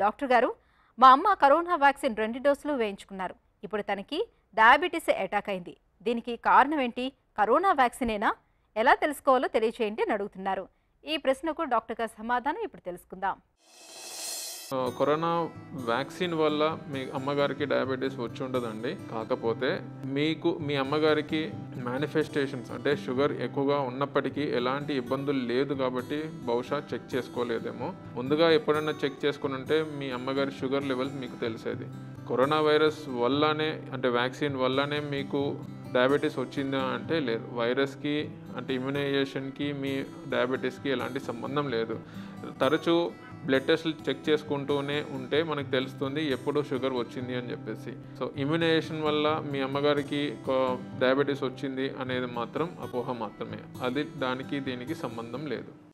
doctor గారు మా అమ్మ కరోనా వ్యాక్సిన్ రెండు డోసులు వేయించుకున్నారు ఇప్పుడు తనకి డయాబెటీస్ అటాక్ అయింది దీనికి కారణం ఏంటి కరోనా వ్యాక్సినేనా ఎలా తెలుసుకోవాలో తెలియచేయండి అని అడుగుతున్నారు ఈ ప్రశ్నకు డాక్టర్ గారి సమాధానం ఇప్పుడు తెలుసుకుందాం ఆ, కరోనా వ్యాక్సిన్ వల్ల మీ అమ్మగారికి డయాబెటీస్ వచ్చి ఉండదండి కాకపోతే మీకు మీ అమ్మగారికి మేనిఫెస్టేషన్స్ అంటే షుగర్ ఎక్కువగా ఉన్నప్పటికీ ఎలాంటి ఇబ్బందులు లేదు కాబట్టి బహుశా చెక్ చేసుకోలేదేమో ముందుగా ఎప్పుడైనా చెక్ చేసుకుని ఉంటే మీ అమ్మగారి షుగర్ లెవెల్ మీకు తెలిసేది కరోనా వైరస్ వల్లనే అంటే వ్యాక్సిన్ వల్లనే మీకు డయాబెటీస్ వచ్చిందా అంటే లేదు వైరస్కి అంటే ఇమ్యునైజేషన్కి మీ డయాబెటీస్కి ఎలాంటి సంబంధం లేదు తరచూ బ్లడ్ టెస్ట్లు చెక్ చేసుకుంటూనే ఉంటే మనకు తెలుస్తుంది ఎప్పుడు షుగర్ వచ్చింది అని చెప్పేసి సో ఇమ్యునైజేషన్ వల్ల మీ అమ్మగారికి డయాబెటీస్ వచ్చింది అనేది మాత్రం అపోహ మాత్రమే అది దానికి దీనికి సంబంధం లేదు